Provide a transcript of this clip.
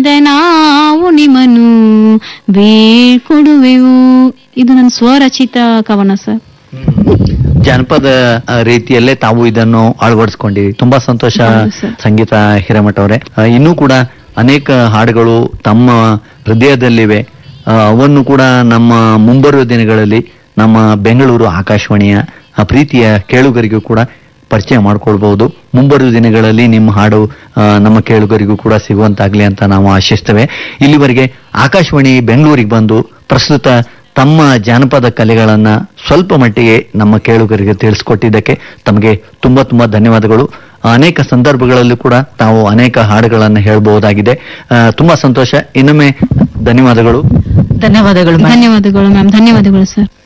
ಮುಂದೆ ನಾವು ನಿಮ್ಮನ್ನು ಬೀಳ್ಕೊಡುವೆವು ಇದು ನನ್ನ ಸ್ವರಚಿತ ಕವನ ಸರ್ ಜಾನಪದ ಆ, ರೀತಿಯಲ್ಲೇ ತಾವು ಇದನ್ನು ಅಳವಡಿಸ್ಕೊಂಡಿರಿ ತುಂಬಾ ಸಂತೋಷ ಹೌದು ಸರ್. ಸಂಗೀತ ಹಿರೇಮಠ ಅವರೇ ಆ, ಇನ್ನೂ ಕೂಡ ಅನೇಕ ಹಾಡುಗಳು ತಮ್ಮ ಹೃದಯದಲ್ಲಿವೆ ಆ, ಅವನ್ನು ಕೂಡ ನಮ್ಮ ಮುಂಬರುವ ದಿನಗಳಲ್ಲಿ ನಮ್ಮ ಬೆಂಗಳೂರು ಆಕಾಶವಾಣಿಯ ಆ, ಪ್ರೀತಿಯ ಕೇಳುಗರಿಗೂ ಕೂಡ ಪರಿಚಯ ಮಾಡ್ಕೊಳ್ಬಹುದು ಮುಂಬರುವ ದಿನಗಳಲ್ಲಿ ನಿಮ್ಮ ಹಾಡು ಆ, ನಮ್ಮ ಕೇಳುಗರಿಗೂ ಕೂಡ ಸಿಗುವಂತಾಗ್ಲಿ ಅಂತ ನಾವು ಆಶಿಸ್ತೇವೆ ಇಲ್ಲಿವರೆಗೆ ಆಕಾಶವಾಣಿ ಬೆಂಗಳೂರಿಗೆ ಬಂದು ಪ್ರಸ್ತುತ ತಮ್ಮ ಜಾನಪದ ಕಲೆಗಳನ್ನ ಸ್ವಲ್ಪ ಮಟ್ಟಿಗೆ ನಮ್ಮ ಕೇಳುಗರಿಗೆ ತಿಳಿಸ್ಕೊಟ್ಟಿದ್ದಕ್ಕೆ ತಮಗೆ ತುಂಬಾ ತುಂಬಾ ಧನ್ಯವಾದಗಳು ಅನೇಕ ಸಂದರ್ಭಗಳಲ್ಲೂ ಕೂಡ ತಾವು ಅನೇಕ ಹಾಡುಗಳನ್ನು ಹೇಳಬಹುದಾಗಿದೆ ಆ, ತುಂಬಾ ಸಂತೋಷ ಇನ್ನೊಮ್ಮೆ ಧನ್ಯವಾದಗಳು ಧನ್ಯವಾದಗಳು madam. ಧನ್ಯವಾದಗಳು ಮ್ಯಾಮ್ ಧನ್ಯವಾದಗಳು ಸರ್